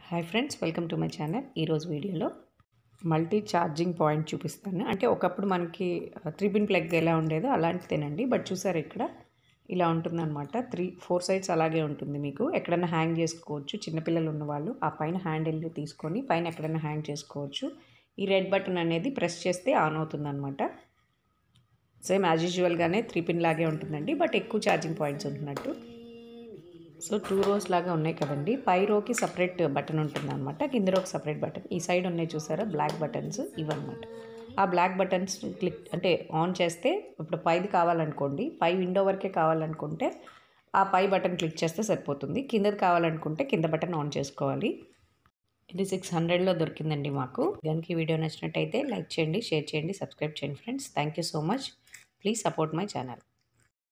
hi friends welcome to my channel ఈరోజు వీడియోలో multi charging point చూపిస్తాను అంటే ఒకప్పుడు మనకి త్రీ పిన్ ప్లగ్ ఎలా ఉండేదో అలాంటిదేనండి బట్ చూసారు ఇక్కడ ఇలా ఉంటుందన్నమాట త్రీ ఫోర్ సైడ్స్ అలాగే ఉంటుంది మీకు ఎక్కడైనా హ్యాంగ్ చేసుకోవచ్చు చిన్నపిల్లలు ఉన్నవాళ్ళు ఆ పైన హ్యాండిల్ తీసుకొని పైన ఎక్కడైనా హ్యాంగ్ చేసుకోవచ్చు ఈ రెడ్ బటన్ అనేది ప్రెస్ చేస్తే ఆన్ అవుతుందన్నమాట సేమ్ యాజ్ యూజువల్గానే త్రీ పిన్ లాగే ఉంటుందండి బట్ ఎక్కువ ఛార్జింగ్ పాయింట్స్ ఉంటున్నట్టు సో టూ రోస్ లాగా ఉన్నాయి కదండి పై రోకి సపరేట్ బటన్ ఉంటుంది అనమాట కింద రోకి సపరేట్ బటన్ ఈ సైడ్ ఉన్నాయి చూసారా బ్లాక్ బటన్స్ ఇవన్నమాట ఆ బ్లాక్ బటన్స్ క్లిక్ అంటే ఆన్ చేస్తే ఇప్పుడు పైది కావాలనుకోండి పై విండో వరకే కావాలనుకుంటే ఆ పై బటన్ క్లిక్ చేస్తే సరిపోతుంది కిందది కావాలనుకుంటే కింద బటన్ ఆన్ చేసుకోవాలి ఇది సిక్స్ హండ్రెడ్లో దొరికిందండి మాకు కనుక ఈ వీడియో నచ్చినట్టయితే లైక్ చేయండి షేర్ చేయండి సబ్స్క్రైబ్ చేయండి friends thank you so much please support my channel